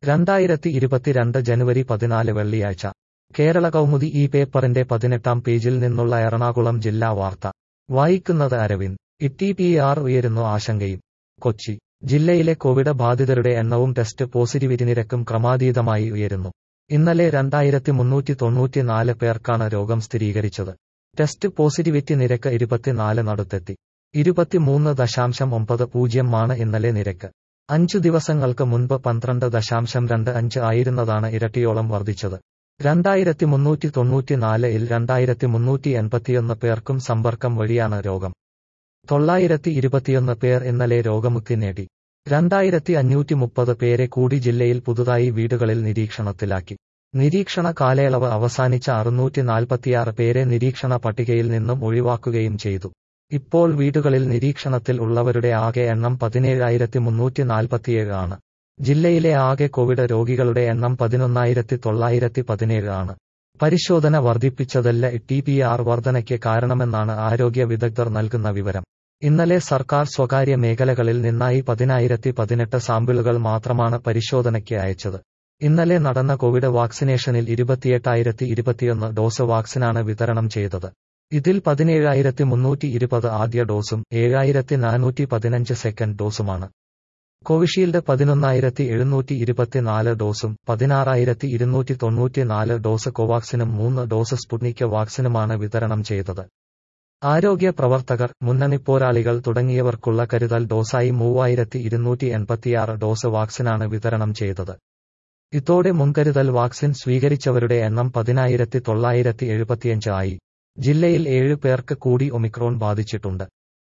രണ്ടായിരത്തി ഇരുപത്തിരണ്ട് ജനുവരി പതിനാല് വെള്ളിയാഴ്ച കേരള കൗമുദി ഈ പേപ്പറിന്റെ പതിനെട്ടാം പേജിൽ നിന്നുള്ള എറണാകുളം ജില്ലാ വാർത്ത വായിക്കുന്നത് അരവിന്ദ് ഇട്ടി പി ആർ ഉയരുന്നു ആശങ്കയും കൊച്ചി ജില്ലയിലെ കോവിഡ് ബാധിതരുടെ എണ്ണവും ടെസ്റ്റ് പോസിറ്റിവിറ്റി നിരക്കും ക്രമാതീതമായി ഉയരുന്നു ഇന്നലെ രണ്ടായിരത്തി മുന്നൂറ്റി തൊണ്ണൂറ്റിനാല് പേർക്കാണ് രോഗം സ്ഥിരീകരിച്ചത് ടെസ്റ്റ് പോസിറ്റിവിറ്റി നിരക്ക് ഇരുപത്തിനാല് നടുത്തെത്തി ഇരുപത്തിമൂന്ന് ദശാംശം ഒമ്പത് പൂജ്യമാണ് ഇന്നലെ നിരക്ക് അഞ്ചു ദിവസങ്ങൾക്ക് മുൻപ് പന്ത്രണ്ട് ദശാംശം രണ്ട് അഞ്ച് ആയിരുന്നതാണ് ഇരട്ടിയോളം വർദ്ധിച്ചത് രണ്ടായിരത്തി മുന്നൂറ്റി തൊണ്ണൂറ്റിനാല് ഇൽ രണ്ടായിരത്തി മുന്നൂറ്റി എൺപത്തിയൊന്ന് പേർക്കും സമ്പർക്കം വഴിയാണ് രോഗം തൊള്ളായിരത്തി ഇരുപത്തിയൊന്ന് പേർ ഇന്നലെ രോഗമുക്തി നേടി രണ്ടായിരത്തി അഞ്ഞൂറ്റി മുപ്പത് പേരെ കൂടി ജില്ലയിൽ പുതുതായി വീടുകളിൽ നിരീക്ഷണത്തിലാക്കി നിരീക്ഷണ കാലയളവ് അവസാനിച്ച അറുന്നൂറ്റി നാൽപ്പത്തിയാറ് പേരെ നിരീക്ഷണ പട്ടികയിൽ നിന്നും ഒഴിവാക്കുകയും ചെയ്തു ഇപ്പോൾ വീടുകളിൽ നിരീക്ഷണത്തിൽ ഉള്ളവരുടെ ആകെ എണ്ണം പതിനേഴായിരത്തി മുന്നൂറ്റി നാൽപ്പത്തിയേഴ് ആണ് ജില്ലയിലെ ആകെ കോവിഡ് രോഗികളുടെ എണ്ണം പതിനൊന്നായിരത്തി തൊള്ളായിരത്തി പതിനേഴ് ആണ് പരിശോധന വർദ്ധിപ്പിച്ചതല്ല ടി പി ആർ വർധനയ്ക്ക് കാരണമെന്നാണ് ആരോഗ്യ വിദഗ്ധർ നൽകുന്ന വിവരം ഇന്നലെ സർക്കാർ സ്വകാര്യ മേഖലകളിൽ നിന്നായി പതിനായിരത്തി പതിനെട്ട് സാമ്പിളുകൾ മാത്രമാണ് പരിശോധനയ്ക്ക് അയച്ചത് ഇന്നലെ നടന്ന കോവിഡ് വാക്സിനേഷനിൽ ഇരുപത്തിയെട്ടായിരത്തി ഇരുപത്തിയൊന്ന് ഡോസ് വാക്സിനാണ് വിതരണം ചെയ്തത് ഇതിൽ പതിനേഴായിരത്തി മുന്നൂറ്റി ഇരുപത് ആദ്യ ഡോസും ഏഴായിരത്തി നാനൂറ്റി പതിനഞ്ച് സെക്കൻഡ് ഡോസുമാണ് കോവിഷീൽഡ് പതിനൊന്നായിരത്തി എഴുന്നൂറ്റി ഇരുപത്തിനാല് ഡോസും പതിനാറായിരത്തി ഇരുന്നൂറ്റി തൊണ്ണൂറ്റിനാല് ഡോസ് കോവാക്സിനും മൂന്ന് ഡോസ് സ്പുട്നിക് വാക്സിനുമാണ് വിതരണം ചെയ്തത് ആരോഗ്യ പ്രവർത്തകർ മുന്നണിപ്പോരാളികൾ തുടങ്ങിയവർക്കുള്ള കരുതൽ ഡോസായി മൂവായിരത്തി ഇരുന്നൂറ്റി എൺപത്തിയാറ് ഡോസ് വാക്സിനാണ് വിതരണം ചെയ്തത് ഇതോടെ മുൻകരുതൽ വാക്സിൻ സ്വീകരിച്ചവരുടെ എണ്ണം പതിനായിരത്തി തൊള്ളായിരത്തി എഴുപത്തിയഞ്ച് ആയി ജില്ലയിൽ ഏഴ് പേർക്ക് കൂടി ഒമിക്രോൺ ബാധിച്ചിട്ടുണ്ട്